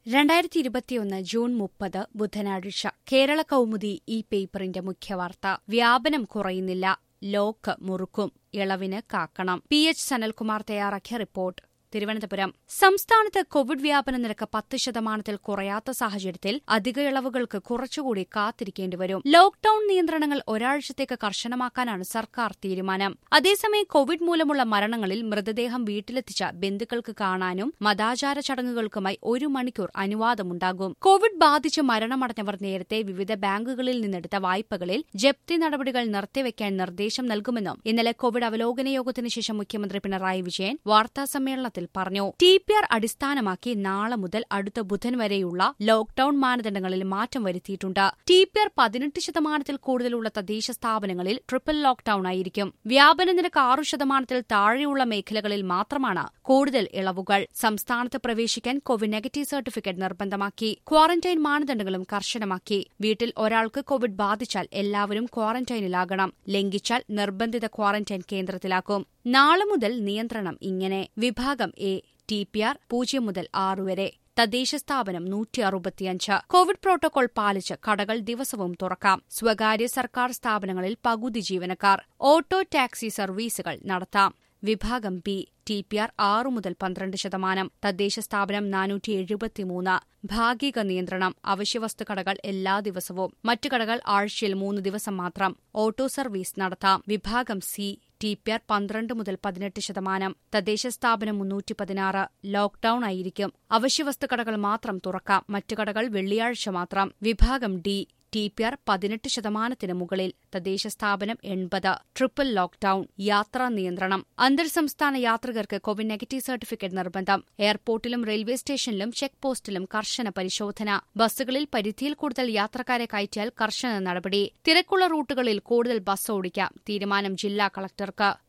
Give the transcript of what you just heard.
രണ്ടായിരത്തി ഇരുപത്തിയൊന്ന് ജൂൺ മുപ്പത് ബുധനാഴ്ച കേരള കൗമുദി ഈ പേപ്പറിന്റെ മുഖ്യവാർത്ത വ്യാപനം കുറയുന്നില്ല ലോക്ക് മുറുക്കും ഇളവിന് കാക്കണം പി എച്ച് സനൽകുമാർ തയ്യാറാക്കിയ റിപ്പോർട്ട് തിരുവനന്തപുരം സംസ്ഥാനത്ത് കോവിഡ് വ്യാപന നിരക്ക് പത്ത് ശതമാനത്തിൽ കുറയാത്ത സാഹചര്യത്തിൽ അധിക ഇളവുകൾക്ക് കുറച്ചുകൂടി കാത്തിരിക്കേണ്ടി വരും ലോക്ഡൌൺ നിയന്ത്രണങ്ങൾ ഒരാഴ്ചത്തേക്ക് കർശനമാക്കാനാണ് സർക്കാർ തീരുമാനം അതേസമയം കോവിഡ് മൂലമുള്ള മരണങ്ങളിൽ മൃതദേഹം വീട്ടിലെത്തിച്ച ബന്ധുക്കൾക്ക് കാണാനും മതാചാര ചടങ്ങുകൾക്കുമായി ഒരു മണിക്കൂർ അനുവാദമുണ്ടാകും കോവിഡ് ബാധിച്ച് മരണമടഞ്ഞവർ നേരത്തെ വിവിധ ബാങ്കുകളിൽ നിന്നെടുത്ത വായ്പകളിൽ ജപ്തി നടപടികൾ നിർത്തിവെക്കാൻ നിർദ്ദേശം നൽകുമെന്നും ഇന്നലെ കോവിഡ് അവലോകന യോഗത്തിന് ശേഷം മുഖ്യമന്ത്രി പിണറായി വിജയൻ വാർത്താസമ്മേളനത്തിൽ പറഞ്ഞു ടി പി ആർ അടിസ്ഥാനമാക്കി നാളെ മുതൽ അടുത്ത ബുധൻ വരെയുള്ള ലോക്ഡൌൺ മാനദണ്ഡങ്ങളിൽ മാറ്റം വരുത്തിയിട്ടുണ്ട് ടി പി ആർ പതിനെട്ട് ശതമാനത്തിൽ കൂടുതലുള്ള തദ്ദേശ സ്ഥാപനങ്ങളിൽ ട്രിപ്പിൾ ലോക്ഡൌൺ ആയിരിക്കും വ്യാപന നിരക്ക് ആറു ശതമാനത്തിൽ താഴെയുള്ള മേഖലകളിൽ മാത്രമാണ് കൂടുതൽ ഇളവുകൾ സംസ്ഥാനത്ത് പ്രവേശിക്കാൻ കോവിഡ് നെഗറ്റീവ് സർട്ടിഫിക്കറ്റ് നിർബന്ധമാക്കി ക്വാറന്റൈൻ മാനദണ്ഡങ്ങളും കർശനമാക്കി വീട്ടിൽ ഒരാൾക്ക് കോവിഡ് ബാധിച്ചാൽ എല്ലാവരും ക്വാറന്റൈനിലാകണം ലംഘിച്ചാൽ നിർബന്ധിത ക്വാറന്റൈൻ കേന്ദ്രത്തിലാക്കും നാളെ മുതൽ നിയന്ത്രണം ഇങ്ങനെ വിഭാഗം എ ടി പി ആർ പൂജ്യം മുതൽ ആറ് വരെ തദ്ദേശ സ്ഥാപനം നൂറ്റി അറുപത്തിയഞ്ച് കോവിഡ് പ്രോട്ടോകോൾ പാലിച്ച് കടകൾ ദിവസവും തുറക്കാം സ്വകാര്യ സർക്കാർ സ്ഥാപനങ്ങളിൽ പകുതി ജീവനക്കാർ ഓട്ടോ ടാക്സി സർവീസുകൾ നടത്താം വിഭാഗം ബി ടി പി ആർ ആറ് മുതൽ പന്ത്രണ്ട് ശതമാനം തദ്ദേശ സ്ഥാപനം നാനൂറ്റി എഴുപത്തിമൂന്ന് ഭാഗിക നിയന്ത്രണം അവശ്യവസ്തു കടകൾ എല്ലാ ദിവസവും മറ്റു കടകൾ ആഴ്ചയിൽ മൂന്ന് ദിവസം മാത്രം ഓട്ടോ സർവീസ് നടത്താം വിഭാഗം സി ടി പി ആർ പന്ത്രണ്ട് മുതൽ പതിനെട്ട് ശതമാനം തദ്ദേശ സ്ഥാപനം മുന്നൂറ്റി പതിനാറ് ലോക്ഡൌൺ ആയിരിക്കും അവശ്യവസ്തു കടകൾ മാത്രം തുറക്കാം മറ്റു കടകൾ വെള്ളിയാഴ്ച മാത്രം വിഭാഗം ഡി ടി പി ആർ പതിനെട്ട് ശതമാനത്തിന് മുകളിൽ തദ്ദേശ സ്ഥാപനം എൺപത് ട്രിപ്പിൾ ലോക്ഡൌൺ യാത്രാ നിയന്ത്രണം അന്തർ സംസ്ഥാന യാത്രികർക്ക് കോവിഡ് നെഗറ്റീവ് സർട്ടിഫിക്കറ്റ് നിർബന്ധം എയർപോർട്ടിലും റെയിൽവേ സ്റ്റേഷനിലും ചെക്ക് പോസ്റ്റിലും കർശന പരിശോധന ബസ്സുകളിൽ പരിധിയിൽ കൂടുതൽ യാത്രക്കാരെ കയറ്റിയാൽ കർശന നടപടി തിരക്കുള്ള റൂട്ടുകളിൽ കൂടുതൽ ബസ് ഓടിക്കാം തീരുമാനം ജില്ലാ കളക്ടർക്ക്